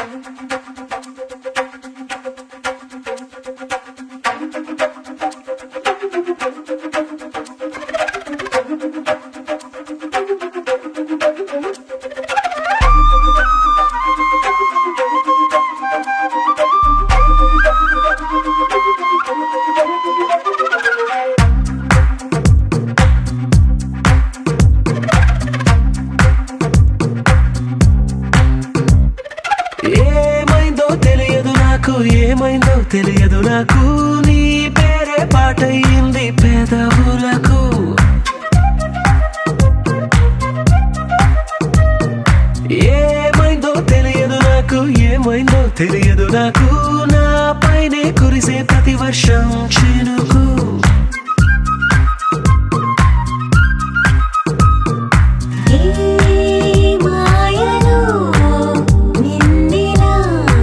ఏమైందో తెలియదు నాకు ఏమైందో తెలియదు నాకు నీ పేరే పాటయ్యింది పెదవులకు ఏమైందో తెలియదు నాకు ఏమైందో తెలియదు నాకు నా పైనే కురిసే ప్రతి వర్షం చినుకు ఏ మాయలో నిన్నిలా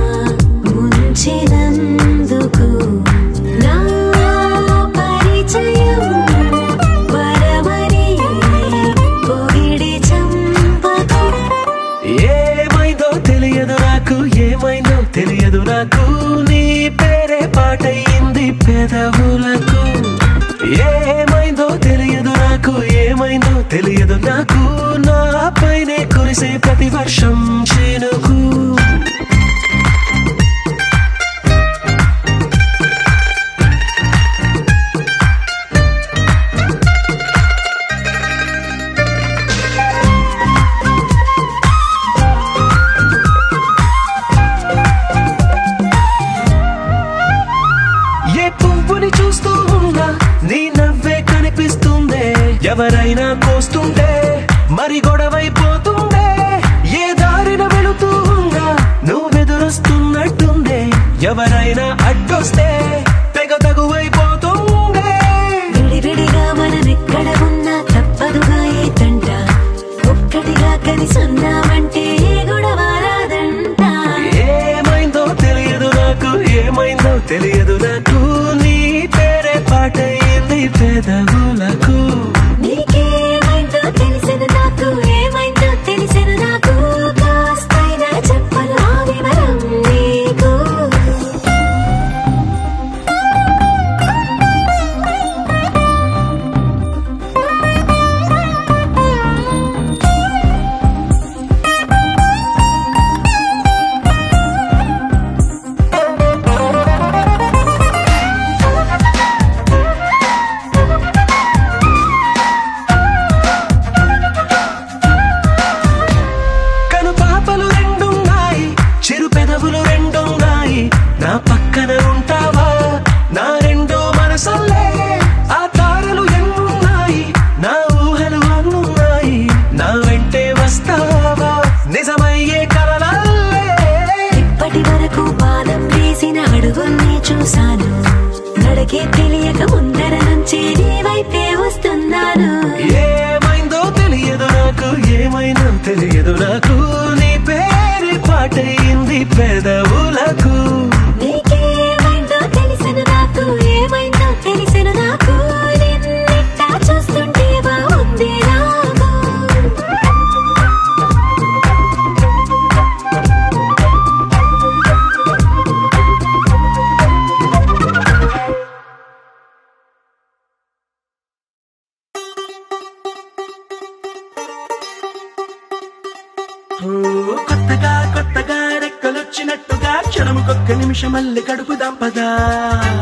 ముంచినందుకు నా పరిచయం వరమని పొగిడి చంపకు ఏమైందో తెలియదు నాకు ఏమైందో తెలియదు నాకు నీ పేరే పాటయ్యింది పెదవులకు ఏమైందో తెలియదు నాకు ఏమైందో తెలియదు నాకు నా పైనే కురిసే ప్రతి వర్షం చినుకు ఏ పువ్వుని చూస్తూ ఉన్నా నీ నవ్వే కనిపిస్తుందే ఎవరైనా కోస్తుంటే మరి గొడవైపోతుందే ఏ దారిన వెళుతూ ఉన్నా నువ్వెదురొస్తున్నట్టుందే ఎవరైనా అడ్డొస్తే తెగ తగువైపోతుందే విడివిడిగా మనమెక్కడ ఉన్నా తప్పదుగా ఏ తంట ఒక్కటిగా కలిసి ఉన్నామంటే ఏ గొడవ రాదంట ఏమైందో తెలియదు నాకు ఏమైందో తెలియదు నాకు నీ పేరే పాటయ్యింది పెదవులకు నీకేమైందో తెలిసెను నాకు ఏమైందో తెలిసెను నాకు కాస్తైనా చెప్పను ఆ వివరం నీకు కను పాపలు రెండున్నాయి చిరు పెదవులు రెండున్నాయి నా పక్కన ఉంటావా నా రెండో మనసల్లే ఆ తారలు ఎన్నున్నాయి నా ఊహలు అన్నున్నాయి నా వెంటే వస్తావా నిజమయ్యే కలలల్లే ఇప్పటి వరకు పాదం వేసిన అడుగుల్ని చూశాను నడకే తెలియక ముందర నుంచి నీ వైపే వస్తున్నాను ఏమైందో తెలియదు నాకు ఏమైందో తెలియదు నాకు నీ పేరు పాటయింది పెదవులకు నీకేమైందో తెలిసెను నాకు ఏమైందో తెలిసెను నాకు నిన్నిట్టా చూస్తుంటే బాగుంది నాకు ఓ, కొత్తగా కొత్తగా రెక్కలొచ్చినట్టుగా క్షణముకొక్క నిమిషం మళ్ళీ గడుపుదాం పదా